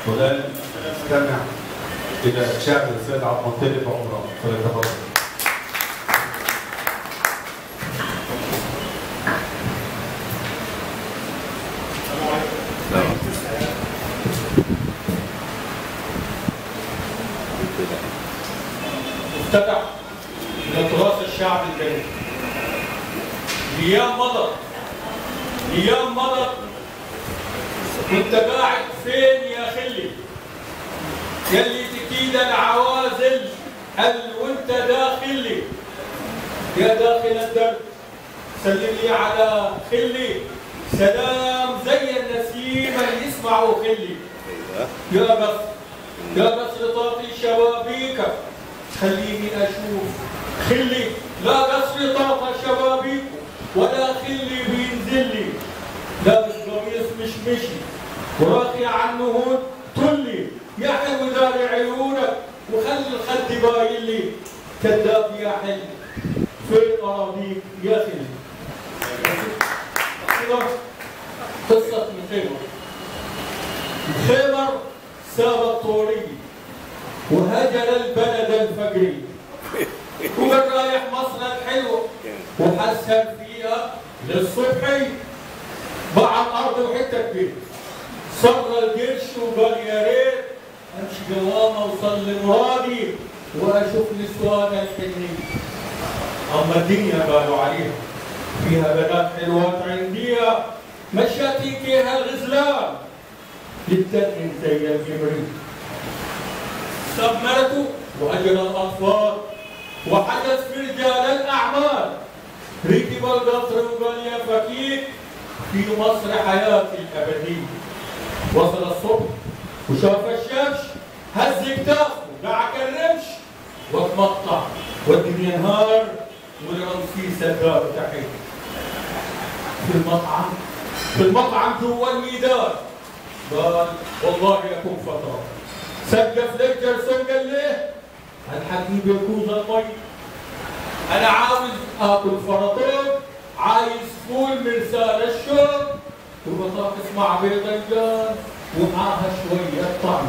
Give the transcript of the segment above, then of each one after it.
والآن نستمع إلى شعر السيد عبد المطلب عمران فليتفضل مفتتح من تراث الشعب الجميل ايام مضت ايام مضت وانت قاعد فين يا خلي يلي تكيد العوازل هل وانت داخلي يا داخل الدرب سلم لي على خلي سلام زي النسيم اللي يسمعه خلي يا بس يا بس لطاطي شبابيكك خليني اشوف خلي لا قصري طاقة شبابيك ولا خلي بينزل لي لابس قميص مشمشي وراقي عنه هون طلي يا حلو داري عيونك وخلي الخد باين لي كذاب يا حلو فين اراضيك يا خلي قصة مخيمر مخيمر ساب الطوري وهجر البلد الفقري وكان رايح مصر الحلوة وحسن فيها للصبحي باع الأرض وحتة كبيرة صر القرش وقال يا ريت امشي قوامة اوصل لمرادي واشوف نسوان الحنية اما الدنيا قالوا عليها فيها بنات حلوات عنديها مشاتي فيها الغزلان للتنين زي الجبريل استثمرته واجر الاطفال وحدث في رجال الاعمال ركب القطر وقال يا فكيك في مصر حياتي الابديه وصل الصبح وشاف الشمس هز كتافه قاع كالرمش واتمطع والدنيا نهار والرمسيس الدار تحت في المطعم في المطعم جوا الميدان قال والله يكون فتره سقف لك جرسون قال ليه الحكيم يكوز المي انا عاوز اكل فرطون عايز فول مرسال الشوق وبطاطس مع بيضنجان ومعاها شوية طعم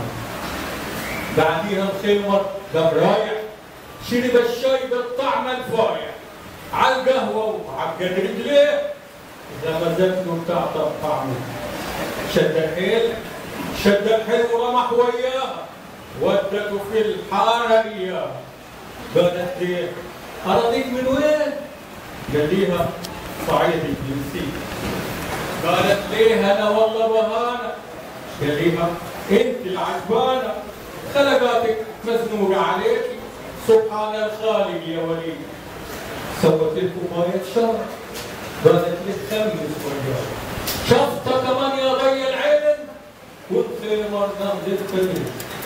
بعديها الخمر قام رايح شرب الشاي بالطعم الفايح على القهوة وعقد رجليه غمزت له بتاعته طعمه شد الحيل شد الحيل ورمح وياها ودته في الحارة إياها قالت ليه أراضيك من وين؟ قال ليها صعيدي جنسي قالت ليه أنا والله بهانة قال ليها أنت العجبانة خلقاتك مزنوقة عليك سبحان الخالق يا ولي سوت لكم ما يتشار قالت لك خمس وياك شفطة كمان يا ضي العين والخيمر نمزت كبير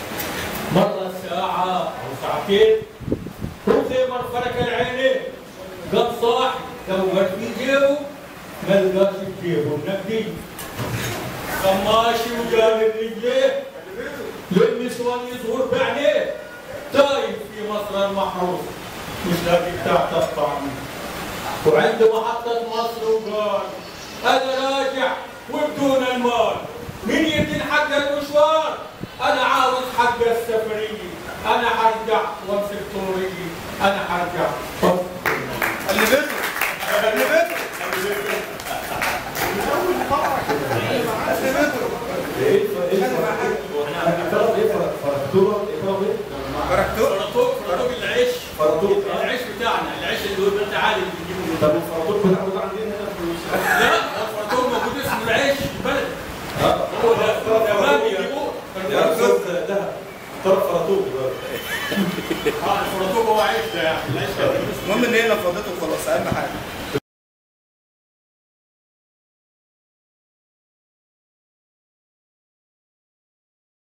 مرة ساعة أو ساعتين والخيمر فرك العينين قام صاحي دور في جيبه ما لقاش في جيبه النقدي قام ماشي وجاب رجليه للنسوان يظهر بعينيه تايه في مصر المحروس مش لاقي بتاع الطعم وعند محطة مصر وقال أنا راجع وبدون المال مين يدين حق المشوار أنا عاوز حق السفرية أنا حرجع وامسك طوري أنا حرجع اللي بيته اللي بيته فرحتوه فرطوك فرطوك العيش فرطوك. العيش بتاعنا العيش اللي هو انت عادي بتجيبه طب الفرطوك بتاعه عندنا هنا في لا الفرطوك موجود اسمه العيش في البلد هو ده ده ما بيجيبوه يا استاذ دهب طرف فرطوك اه الفرطوك هو عيش ده يعني العيش ده المهم ان هي نفضته وخلاص اهم حاجه